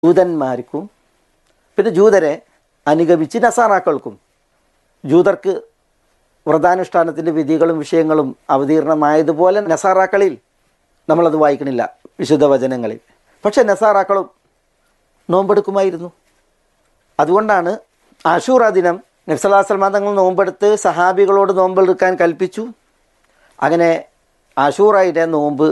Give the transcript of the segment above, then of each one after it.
ജൂതന്മാർക്കും പിന്നെ ജൂതരെ അനുഗമിച്ച് നസാറാക്കൾക്കും ജൂതർക്ക് വ്രതാനുഷ്ഠാനത്തിൻ്റെ വിധികളും വിഷയങ്ങളും അവതീർണമായതുപോലെ നസാറാക്കളിൽ നമ്മളത് വായിക്കണില്ല വിശുദ്ധ വചനങ്ങളിൽ പക്ഷെ നസാറാക്കളും നോമ്പെടുക്കുമായിരുന്നു അതുകൊണ്ടാണ് ആഷൂറ ദിനം നബ്സലാസ്ലമാ തങ്ങൾ നോമ്പെടുത്ത് സഹാബികളോട് നോമ്പെടുക്കാൻ കൽപ്പിച്ചു അങ്ങനെ ആഷൂറയുടെ നോമ്പ്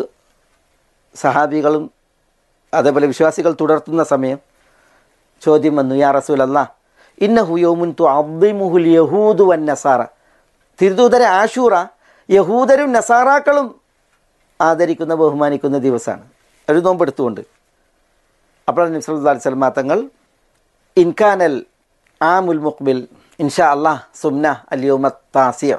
സഹാബികളും അതേപോലെ വിശ്വാസികൾ തുടർത്തുന്ന സമയം ചോദ്യം വന്നു യാ റസൂൽ അല്ലാ ഇന്ന ഹുയോമുൻ തു അബ്ദിമുഹുൽ യഹൂദു വൻ നസാറ തിരുദൂതര ആഷൂറ യഹൂദരും നസാറാക്കളും ആദരിക്കുന്ന ബഹുമാനിക്കുന്ന ദിവസമാണ് ഒരു നോമ്പെടുത്തുകൊണ്ട് അപ്പോൾ നബ്സല്ലാ സ്വലമാ തങ്ങൾ ഇൻകാനൽ ആമുൽ മുഖ്ബിൽ ഇൻഷാ അള്ളാഹ് സുംന അല്യോമ താസിയ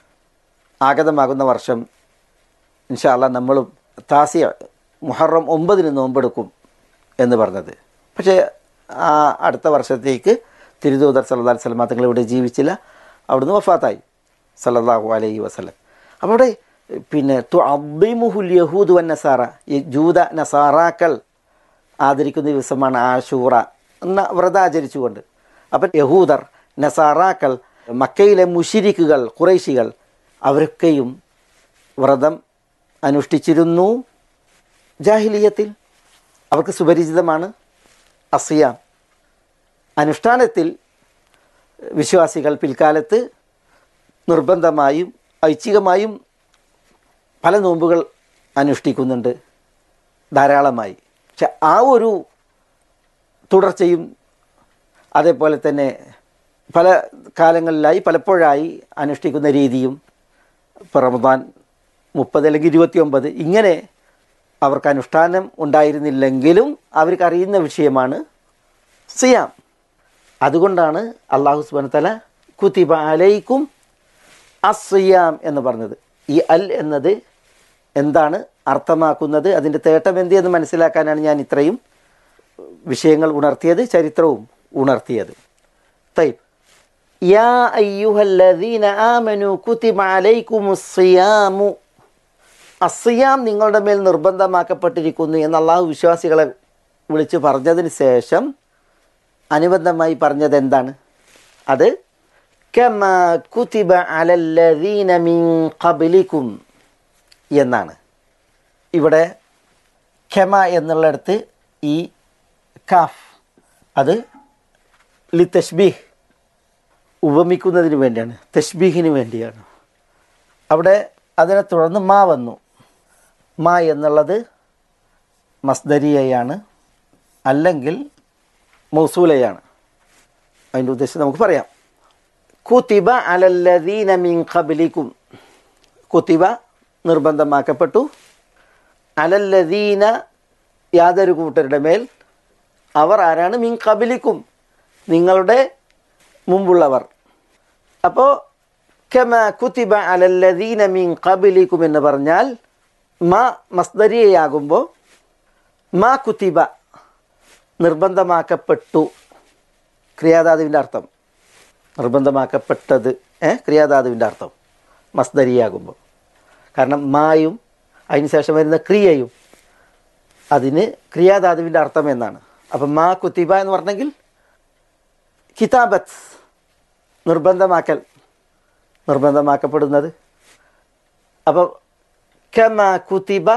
ആഗതമാകുന്ന വർഷം ഇൻഷാ അള്ളാഹ് നമ്മളും താസിയ മുഹറം ഒമ്പതിന് നോമ്പെടുക്കും എന്ന് പറഞ്ഞത് പക്ഷേ ആ അടുത്ത വർഷത്തേക്ക് തിരുദൂതർ സല്ലാ സ്വലമാ തങ്ങൾ ഇവിടെ ജീവിച്ചില്ല അവിടുന്ന് വഫാത്തായി സല്ലല്ലാഹു അലൈഹി വസല്ലം അപ്പോൾ അവിടെ പിന്നെ തു അബ്ബിമുഹുൽ യഹൂദ് വൻ നസാറ ഈ ജൂത നസാറാക്കൾ ആദരിക്കുന്ന ദിവസമാണ് ആഷൂറ എന്ന വ്രതം ആചരിച്ചുകൊണ്ട് അപ്പം യഹൂദർ നസാറാക്കൾ മക്കയിലെ മുഷിരിക്കുകൾ കുറേശികൾ അവരൊക്കെയും വ്രതം അനുഷ്ഠിച്ചിരുന്നു ജാഹിലീയത്തിൽ അവർക്ക് സുപരിചിതമാണ് അസിയാം അനുഷ്ഠാനത്തിൽ വിശ്വാസികൾ പിൽക്കാലത്ത് നിർബന്ധമായും ഐച്ഛികമായും പല നോമ്പുകൾ അനുഷ്ഠിക്കുന്നുണ്ട് ധാരാളമായി പക്ഷെ ആ ഒരു തുടർച്ചയും അതേപോലെ തന്നെ പല കാലങ്ങളിലായി പലപ്പോഴായി അനുഷ്ഠിക്കുന്ന രീതിയും ഇപ്പോൾ റമദാൻ മുപ്പത് അല്ലെങ്കിൽ ഇരുപത്തിയൊമ്പത് ഇങ്ങനെ അവർക്ക് അനുഷ്ഠാനം ഉണ്ടായിരുന്നില്ലെങ്കിലും അവർക്ക് അറിയുന്ന വിഷയമാണ് സിയാം അതുകൊണ്ടാണ് അള്ളാഹു സുബാന തല കുത്തിബ അലൈക്കും അസിയാം എന്ന് പറഞ്ഞത് ഈ അൽ എന്നത് എന്താണ് അർത്ഥമാക്കുന്നത് അതിൻ്റെ തേട്ടം എന്ത് എന്ന് മനസ്സിലാക്കാനാണ് ഞാൻ ഇത്രയും വിഷയങ്ങൾ ഉണർത്തിയത് ചരിത്രവും ഉണർത്തിയത് തൈബ് യാ അയ്യുഹല്ലദീന ആമനു കുത്തിബ അലൈക്കുമുസ്സിയാമു അസിയാം നിങ്ങളുടെ മേൽ നിർബന്ധമാക്കപ്പെട്ടിരിക്കുന്നു എന്ന് അള്ളാഹു വിശ്വാസികളെ വിളിച്ച് പറഞ്ഞതിന് ശേഷം അനുബന്ധമായി പറഞ്ഞത് എന്താണ് അത് കമ കുതിബ അലല്ലദീന മിൻ ഖബലിക്കും എന്നാണ് ഇവിടെ ഖമ എന്നുള്ളിടത്ത് ഈ കാഫ് അത് ലി തഷ്ബീഹ് ഉപമിക്കുന്നതിന് വേണ്ടിയാണ് തഷ്ബീഹിന് വേണ്ടിയാണ് അവിടെ അതിനെ തുടർന്ന് മാ വന്നു മാ എന്നുള്ളത് മസ്ദരിയയാണ് അല്ലെങ്കിൽ മൗസൂലയാണ് അതിൻ്റെ ഉദ്ദേശം നമുക്ക് പറയാം കുത്തിബ അലല്ലദീന മിൻ ഖബലിക്കും കുത്തിബ നിർബന്ധമാക്കപ്പെട്ടു അലല്ലദീന യാതൊരു കൂട്ടരുടെ മേൽ അവർ ആരാണ് മിൻ ഖബലിക്കും നിങ്ങളുടെ മുമ്പുള്ളവർ അപ്പോൾ കമ കുത്തിബ അലല്ലദീന മിൻ ഖബലിക്കും എന്ന് പറഞ്ഞാൽ മാ മസ്ദരിയയാകുമ്പോൾ മാ കുത്തിബ നിർബന്ധമാക്കപ്പെട്ടു ക്രിയാധാതുവിൻ്റെ അർത്ഥം നിർബന്ധമാക്കപ്പെട്ടത് ഏ ക്രിയാധാതുവിൻ്റെ അർത്ഥം മസ്ദരിയാകുമ്പോൾ കാരണം മായും അതിന് ശേഷം വരുന്ന ക്രിയയും അതിന് ക്രിയാധാതുവിൻ്റെ അർത്ഥം എന്നാണ് അപ്പം മാ കുത്തിബ എന്ന് പറഞ്ഞെങ്കിൽ കിതാബത്ത് നിർബന്ധമാക്കൽ നിർബന്ധമാക്കപ്പെടുന്നത് അപ്പം കമ കുത്തിബ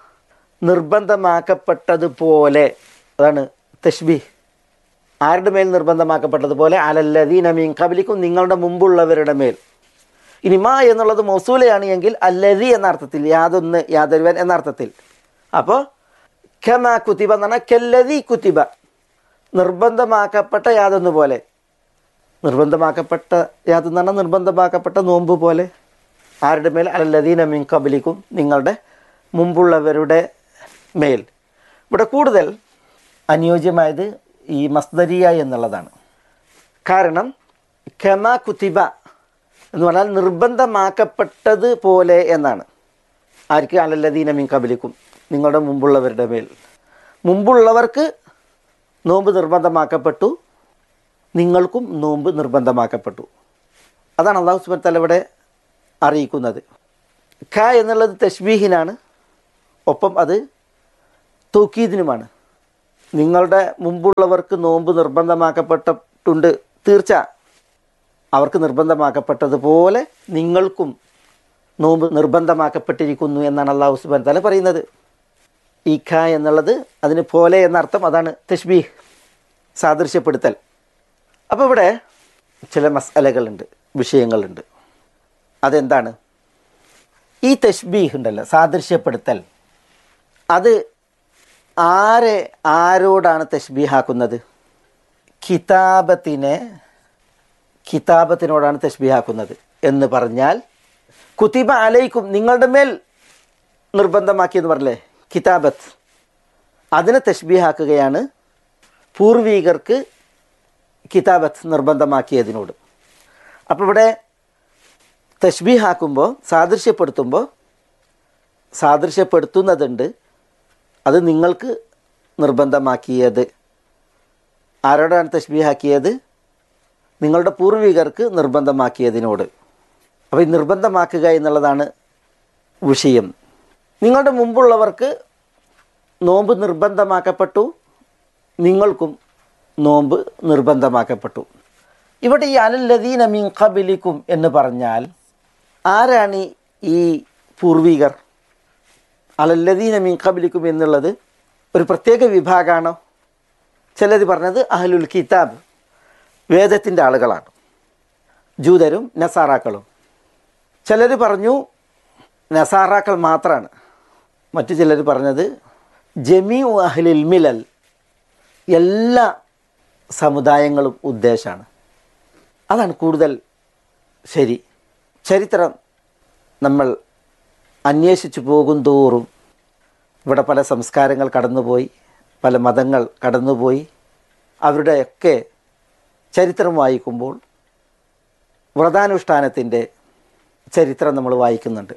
നിർബന്ധമാക്കപ്പെട്ടതുപോലെ അതാണ് തഷ്ബി ആരുടെ മേൽ നിർബന്ധമാക്കപ്പെട്ടതുപോലെ അലല്ലദീന മീൻ കബലിക്കും നിങ്ങളുടെ മുമ്പുള്ളവരുടെ മേൽ ഇനി മാ എന്നുള്ളത് മൊസൂലയാണ് എങ്കിൽ അല്ലതി എന്ന അർത്ഥത്തിൽ യാതൊന്ന് യാതൊരുവൻ എന്ന അർത്ഥത്തിൽ അപ്പോൾ ഖമ കുത്തിബ എന്ന് പറഞ്ഞാൽ കെല്ലതി കുത്തിബ നിർബന്ധമാക്കപ്പെട്ട യാതൊന്നു പോലെ നിർബന്ധമാക്കപ്പെട്ട യാതൊന്ന് പറഞ്ഞാൽ നിർബന്ധമാക്കപ്പെട്ട നോമ്പ് പോലെ ആരുടെ മേൽ അലല്ലദീന മീൻ കബലിക്കും നിങ്ങളുടെ മുമ്പുള്ളവരുടെ മേൽ ഇവിടെ കൂടുതൽ അനുയോജ്യമായത് ഈ മസ്ദരിയ എന്നുള്ളതാണ് കാരണം ഖമ കുത്തിബ എന്ന് പറഞ്ഞാൽ നിർബന്ധമാക്കപ്പെട്ടത് പോലെ എന്നാണ് ആർക്ക് അലല്ലദീന മീൻ കബലിക്കും നിങ്ങളുടെ മുമ്പുള്ളവരുടെ മേൽ മുമ്പുള്ളവർക്ക് നോമ്പ് നിർബന്ധമാക്കപ്പെട്ടു നിങ്ങൾക്കും നോമ്പ് നിർബന്ധമാക്കപ്പെട്ടു അതാണ് അള്ളാഹു സുബൻ തല ഇവിടെ അറിയിക്കുന്നത് ഖ എന്നുള്ളത് തഷ്ബീഹിനാണ് ഒപ്പം അത് തൗക്കീദിനുമാണ് നിങ്ങളുടെ മുമ്പുള്ളവർക്ക് നോമ്പ് നിർബന്ധമാക്കപ്പെട്ടിട്ടുണ്ട് തീർച്ച അവർക്ക് നിർബന്ധമാക്കപ്പെട്ടതുപോലെ നിങ്ങൾക്കും നോമ്പ് നിർബന്ധമാക്കപ്പെട്ടിരിക്കുന്നു എന്നാണ് അള്ളാഹു സുബാൻ തല പറയുന്നത് ഈഖ എന്നുള്ളത് അതിന് പോലെ എന്നർത്ഥം അതാണ് തഷ്ബി സാദൃശ്യപ്പെടുത്തൽ അപ്പോൾ ഇവിടെ ചില മസാലകളുണ്ട് വിഷയങ്ങളുണ്ട് അതെന്താണ് ഈ തഷ്ബീഹ് ഉണ്ടല്ലോ സാദൃശ്യപ്പെടുത്തൽ അത് ആരെ ആരോടാണ് തഷ്ബീഹാക്കുന്നത് കിതാബത്തിനെ കിതാബത്തിനോടാണ് തഷ്ബീഹാക്കുന്നത് എന്ന് പറഞ്ഞാൽ കുത്തിബ അലൈക്കും നിങ്ങളുടെ മേൽ നിർബന്ധമാക്കിയെന്ന് പറഞ്ഞില്ലേ കിതാബത്ത് അതിനെ തഷ്ബീഹാക്കുകയാണ് പൂർവീകർക്ക് കിതാബത്ത് നിർബന്ധമാക്കിയതിനോട് അപ്പോൾ ഇവിടെ തഷ്ബീഹാക്കുമ്പോൾ സാദൃശ്യപ്പെടുത്തുമ്പോൾ സാദൃശ്യപ്പെടുത്തുന്നതുണ്ട് അത് നിങ്ങൾക്ക് നിർബന്ധമാക്കിയത് ആരോടാണ് തഷ്ബീഹാക്കിയത് നിങ്ങളുടെ പൂർവികർക്ക് നിർബന്ധമാക്കിയതിനോട് അപ്പോൾ ഈ നിർബന്ധമാക്കുക എന്നുള്ളതാണ് വിഷയം നിങ്ങളുടെ മുമ്പുള്ളവർക്ക് നോമ്പ് നിർബന്ധമാക്കപ്പെട്ടു നിങ്ങൾക്കും നോമ്പ് നിർബന്ധമാക്കപ്പെട്ടു ഇവിടെ ഈ അലല്ലദീന മിൻ ഖബിലിക്കും എന്ന് പറഞ്ഞാൽ ആരാണ് ഈ പൂർവികർ അലല്ലദീന മിൻ ഖബിലിക്കും എന്നുള്ളത് ഒരു പ്രത്യേക വിഭാഗമാണോ ചിലർ പറഞ്ഞത് അഹ്ലുൽ കിതാബ് വേദത്തിൻ്റെ ആളുകളാണ് ജൂതരും നസാറാക്കളും ചിലർ പറഞ്ഞു നസാറാക്കൾ മാത്രമാണ് മറ്റു ചിലർ പറഞ്ഞത് ജമീ അഹ്ലിൽ മിലൽ എല്ലാ സമുദായങ്ങളും ഉദ്ദേശമാണ് അതാണ് കൂടുതൽ ശരി ചരിത്രം നമ്മൾ അന്വേഷിച്ചു പോകും തോറും ഇവിടെ പല സംസ്കാരങ്ങൾ കടന്നുപോയി പല മതങ്ങൾ കടന്നുപോയി അവരുടെയൊക്കെ ചരിത്രം വായിക്കുമ്പോൾ വ്രതാനുഷ്ഠാനത്തിൻ്റെ ചരിത്രം നമ്മൾ വായിക്കുന്നുണ്ട്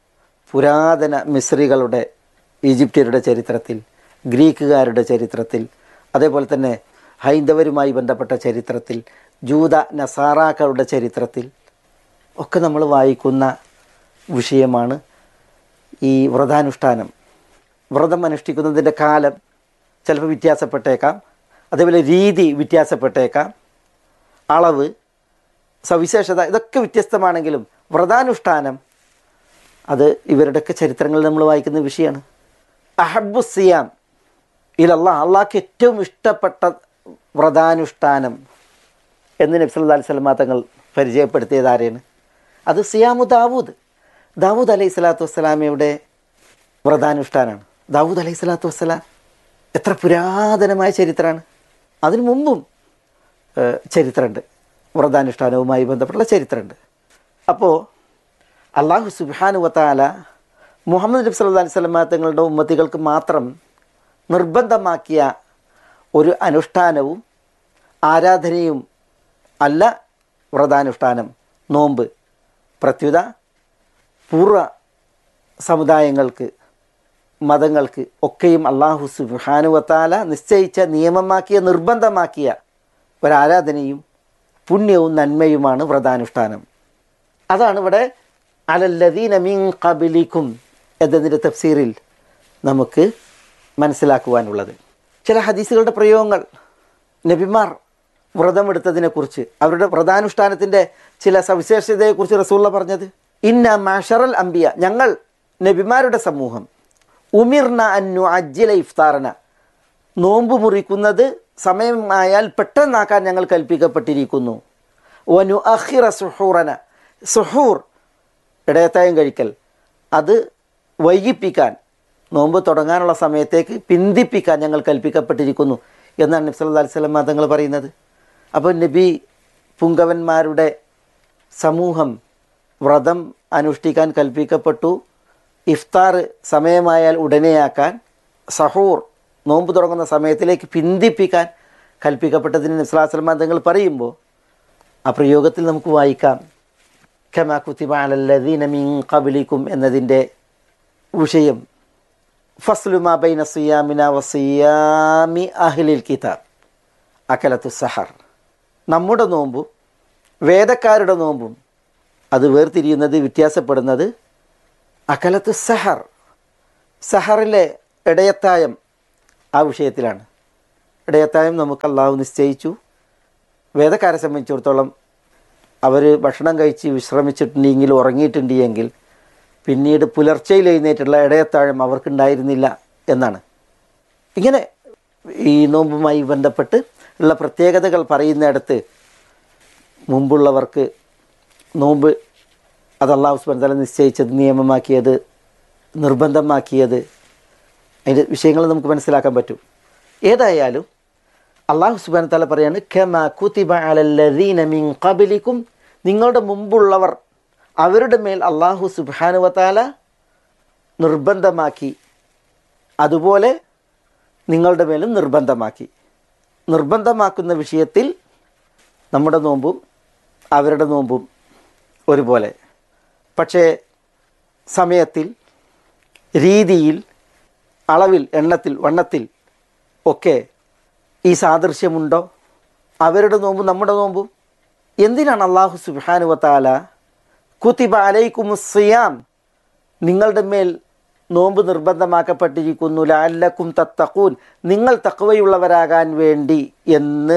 പുരാതന മിശ്രികളുടെ ഈജിപ്ഷ്യരുടെ ചരിത്രത്തിൽ ഗ്രീക്കുകാരുടെ ചരിത്രത്തിൽ അതേപോലെ തന്നെ ഹൈന്ദവരുമായി ബന്ധപ്പെട്ട ചരിത്രത്തിൽ ജൂത നസാറാക്കളുടെ ചരിത്രത്തിൽ ഒക്കെ നമ്മൾ വായിക്കുന്ന വിഷയമാണ് ഈ വ്രതാനുഷ്ഠാനം വ്രതം അനുഷ്ഠിക്കുന്നതിൻ്റെ കാലം ചിലപ്പോൾ വ്യത്യാസപ്പെട്ടേക്കാം അതേപോലെ രീതി വ്യത്യാസപ്പെട്ടേക്കാം അളവ് സവിശേഷത ഇതൊക്കെ വ്യത്യസ്തമാണെങ്കിലും വ്രതാനുഷ്ഠാനം അത് ഇവരുടെയൊക്കെ ചരിത്രങ്ങളിൽ നമ്മൾ വായിക്കുന്ന വിഷയമാണ് അഹബു സിയാം ഇലല്ല അള്ളാഹ്ക്ക് ഏറ്റവും ഇഷ്ടപ്പെട്ട വ്രതാനുഷ്ഠാനം എന്ന് നബ്സല്ലാ അലൈഹി സ്വലമാ തങ്ങൾ പരിചയപ്പെടുത്തിയത് ആരെയാണ് അത് സിയാമു ദാവൂദ് ദാവൂദ് അലൈഹി സ്വലാത്തു വസ്സലാമയുടെ വ്രതാനുഷ്ഠാനമാണ് ദാവൂദ് അലൈഹി സ്വലാത്തു വസ്സലാം എത്ര പുരാതനമായ ചരിത്രമാണ് അതിനു മുമ്പും ഏഹ്, ചരിത്രമുണ്ട് വ്രതാനുഷ്ഠാനവുമായി ബന്ധപ്പെട്ടുള്ള ചരിത്രമുണ്ട് അപ്പോൾ അള്ളാഹു സുബാനു വത്താല മുഹമ്മദ് നബി സല്ലല്ലാഹു അലൈഹി വസല്ലമ തങ്ങളുടെ ഉമ്മത്തികൾക്ക് മാത്രം നിർബന്ധമാക്കിയ ഒരു അനുഷ്ഠാനവും ആരാധനയും അല്ല വ്രതാനുഷ്ഠാനം നോമ്പ് പ്രത്യുത പൂർവ്വ സമുദായങ്ങൾക്ക് മതങ്ങൾക്ക് ഒക്കെയും അള്ളാഹു സുബാനുവത്താല നിശ്ചയിച്ച നിയമമാക്കിയ നിർബന്ധമാക്കിയ ഒരാരാധനയും പുണ്യവും നന്മയുമാണ് വ്രതാനുഷ്ഠാനം അതാണ് ഇവിടെ അലല്ലദീന മിൻ കബിലിക്കും എന്നതിൻ്റെ തഫ്സീറിൽ നമുക്ക് മനസ്സിലാക്കുവാനുള്ളത് ചില ഹദീസുകളുടെ പ്രയോഗങ്ങൾ നബിമാർ വ്രതമെടുത്തതിനെക്കുറിച്ച് അവരുടെ വ്രതാനുഷ്ഠാനത്തിൻ്റെ ചില സവിശേഷതയെക്കുറിച്ച് റസൂള്ള പറഞ്ഞത് ഇന്ന മാഷറൽ അംബിയ ഞങ്ങൾ നബിമാരുടെ സമൂഹം ഉമിർന അന്നു അജ്ജില ഇഫ്താറന നോമ്പ് മുറിക്കുന്നത് സമയമായാൽ പെട്ടെന്നാക്കാൻ ഞങ്ങൾ കൽപ്പിക്കപ്പെട്ടിരിക്കുന്നു വനു അഹിറ സുഹൂറന സുഹൂർ ഇടയത്തായം കഴിക്കൽ അത് വൈകിപ്പിക്കാൻ നോമ്പ് തുടങ്ങാനുള്ള സമയത്തേക്ക് പിന്തിപ്പിക്കാൻ ഞങ്ങൾ കൽപ്പിക്കപ്പെട്ടിരിക്കുന്നു എന്നാണ് നബി സല്ലല്ലാഹു അലൈഹി വസല്ലം തങ്ങൾ പറയുന്നത് അപ്പോൾ നബി പുങ്കവന്മാരുടെ സമൂഹം വ്രതം അനുഷ്ഠിക്കാൻ കൽപ്പിക്കപ്പെട്ടു ഇഫ്താർ സമയമായാൽ ഉടനെയാക്കാൻ സഹൂർ നോമ്പ് തുടങ്ങുന്ന സമയത്തിലേക്ക് പിന്തിപ്പിക്കാൻ കൽപ്പിക്കപ്പെട്ടതിന് നിസ്ലാസ്ലമാ തങ്ങൾ പറയുമ്പോൾ ആ പ്രയോഗത്തിൽ നമുക്ക് വായിക്കാം ഖമാ കുത്തിബ അലല്ലദീന മിൻ ഖബലിക്കും എന്നതിൻ്റെ വിഷയം ഫസ്ലുമാ ബൈന സിയാമിന വസിയാമി അഹ്ലിൽ കിതാബ് അക്കലത്തു സഹർ നമ്മുടെ നോമ്പും വേദക്കാരുടെ നോമ്പും അത് വേർതിരിയുന്നത് വ്യത്യാസപ്പെടുന്നത് അകലത്ത് സഹർ സഹറിലെ ഇടയത്തായം ആ വിഷയത്തിലാണ് ഇടയത്തായും നമുക്ക് അള്ളാഹു നിശ്ചയിച്ചു വേദക്കാരെ സംബന്ധിച്ചിടത്തോളം അവർ ഭക്ഷണം കഴിച്ച് വിശ്രമിച്ചിട്ടുണ്ടെങ്കിൽ ഉറങ്ങിയിട്ടുണ്ടെങ്കിൽ പിന്നീട് പുലർച്ചയിൽ എഴുന്നേറ്റുള്ള ഇടയത്താഴം അവർക്കുണ്ടായിരുന്നില്ല എന്നാണ് ഇങ്ങനെ ഈ നോമ്പുമായി ബന്ധപ്പെട്ട് ഉള്ള പ്രത്യേകതകൾ പറയുന്നിടത്ത് മുമ്പുള്ളവർക്ക് നോമ്പ് അത് അള്ളാഹു സുബാൻ തല നിശ്ചയിച്ചത് നിയമമാക്കിയത് നിർബന്ധമാക്കിയത് അതിൻ്റെ വിഷയങ്ങൾ നമുക്ക് മനസ്സിലാക്കാൻ പറ്റും ഏതായാലും അള്ളാഹു സുബാൻ തല പറയാണ് ഖമ കുതിബ അലല്ലദീന മിൻ ഖബലിക്കും നിങ്ങളുടെ മുമ്പുള്ളവർ അവരുടെ മേൽ അള്ളാഹു സുബാനുവത്താല നിർബന്ധമാക്കി അതുപോലെ നിങ്ങളുടെ മേലും നിർബന്ധമാക്കി നിർബന്ധമാക്കുന്ന വിഷയത്തിൽ നമ്മുടെ നോമ്പും അവരുടെ നോമ്പും ഒരുപോലെ പക്ഷേ സമയത്തിൽ രീതിയിൽ അളവിൽ എണ്ണത്തിൽ വണ്ണത്തിൽ ഒക്കെ ഈ സാദൃശ്യമുണ്ടോ അവരുടെ നോമ്പും നമ്മുടെ നോമ്പും എന്തിനാണ് അള്ളാഹു സുബാനുവത്താല കുത്തിബ അലൈക്കുമുസിയാം നിങ്ങളുടെ മേൽ നോമ്പ് നിർബന്ധമാക്കപ്പെട്ടിരിക്കുന്നു ലാലക്കും തത്തക്കൂൻ നിങ്ങൾ തക്കവയുള്ളവരാകാൻ വേണ്ടി എന്ന്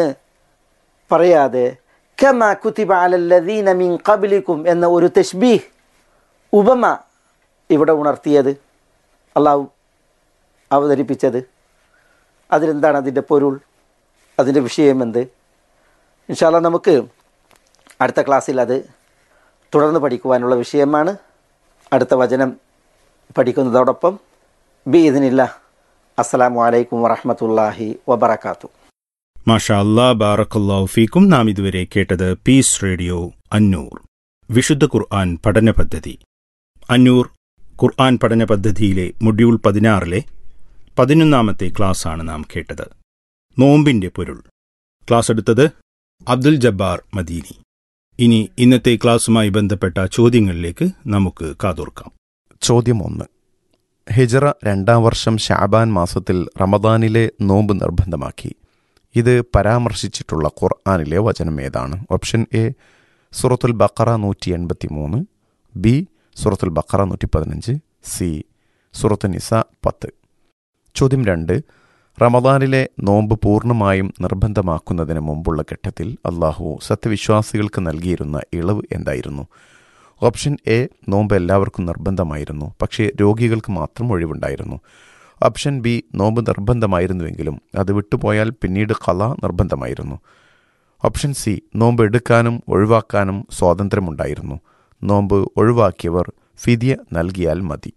പറയാതെ കമ കുത്തിബ അലല്ലദീന മിൻ കബിലിക്കും എന്ന ഒരു തഷ്ബീഹ് ഉപമ ഇവിടെ ഉണർത്തിയത് അള്ളാഹു അവതരിപ്പിച്ചത് അതിലെന്താണ് അതിൻ്റെ പൊരുൾ അതിൻ്റെ വിഷയം എന്ത് ഇൻഷാല്ല നമുക്ക് അടുത്ത ക്ലാസ്സിൽ അത് തുടർന്ന് പഠിക്കുവാനുള്ള വിഷയമാണ് അടുത്ത വചനം പഠിക്കുന്നതോടൊപ്പം ബി ഇതിനില്ല അസ്സലാമു അലൈക്കും വറഹമത്തല്ലാഹി വബർക്കാത്തു മാഷാ അല്ലാ ബാറക്കല്ലാഹു ഫീക്കും നാം ഇതുവരെ കേട്ടത് പീസ് റേഡിയോ അന്നൂർ വിശുദ്ധ ഖുർആൻ പഠന പദ്ധതി അന്നൂർ ഖുർആൻ പഠന പദ്ധതിയിലെ മൊഡ്യൂൾ പതിനാറിലെ പതിനൊന്നാമത്തെ ക്ലാസ്സാണ് നാം കേട്ടത് നോമ്പിന്റെ പൊരുൾ ക്ലാസ് എടുത്തത് അബ്ദുൽ ജബ്ബാർ മദീനി ഇനി ഇന്നത്തെ ക്ലാസ്സുമായി ബന്ധപ്പെട്ട ചോദ്യങ്ങളിലേക്ക് നമുക്ക് കാതോർക്കാം ചോദ്യം ഒന്ന് ഹിജറ രണ്ടാം വർഷം ഷാബാൻ മാസത്തിൽ റമദാനിലെ നോമ്പ് നിർബന്ധമാക്കി ഇത് പരാമർശിച്ചിട്ടുള്ള ഖുർആാനിലെ വചനം ഏതാണ് ഓപ്ഷൻ എ സുറത്തുൽ ബക്കറ നൂറ്റി എൺപത്തി മൂന്ന് ബി സുറത്തുൽ ബക്കറ നൂറ്റി പതിനഞ്ച് സി സുറത്ത് നിസ പത്ത് ചോദ്യം രണ്ട് റമദാനിലെ നോമ്പ് പൂർണ്ണമായും നിർബന്ധമാക്കുന്നതിന് മുമ്പുള്ള ഘട്ടത്തിൽ അള്ളാഹു സത്യവിശ്വാസികൾക്ക് നൽകിയിരുന്ന ഇളവ് എന്തായിരുന്നു ഓപ്ഷൻ എ നോമ്പ് എല്ലാവർക്കും നിർബന്ധമായിരുന്നു പക്ഷേ രോഗികൾക്ക് മാത്രം ഒഴിവുണ്ടായിരുന്നു ഓപ്ഷൻ ബി നോമ്പ് നിർബന്ധമായിരുന്നുവെങ്കിലും അത് വിട്ടുപോയാൽ പിന്നീട് കല നിർബന്ധമായിരുന്നു ഓപ്ഷൻ സി നോമ്പ് എടുക്കാനും ഒഴിവാക്കാനും സ്വാതന്ത്ര്യമുണ്ടായിരുന്നു നോമ്പ് ഒഴിവാക്കിയവർ ഫിദിയ നൽകിയാൽ മതി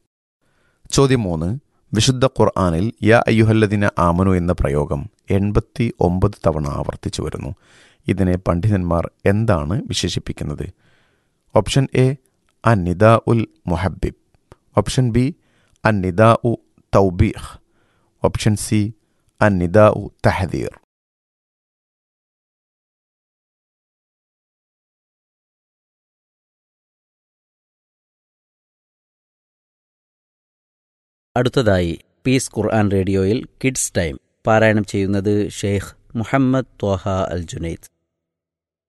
ചോദ്യം മൂന്ന് വിശുദ്ധ ഖുർആാനിൽ യാ അയ്യുഹല്ലദിന ആമനു എന്ന പ്രയോഗം എൺപത്തി ഒമ്പത് തവണ ആവർത്തിച്ചു വരുന്നു ഇതിനെ പണ്ഡിതന്മാർ എന്താണ് വിശേഷിപ്പിക്കുന്നത് ഓപ്ഷൻ എ അൻ നിദാ ഉൽ മുഹബിബ് ഓപ്ഷൻ ബി അൻ നിദാ ഉ തൗബീഹ് ഓപ്ഷൻ സി അൻ നിദാ ഉ തഹദീർ അടുത്തതായി പീസ് ഖുർആൻ റേഡിയോയിൽ കിഡ്സ് ടൈം പാരായണം ചെയ്യുന്നത് ഷെയ്ഖ് മുഹമ്മദ് ത്വഹ അൽ ജുനൈദ്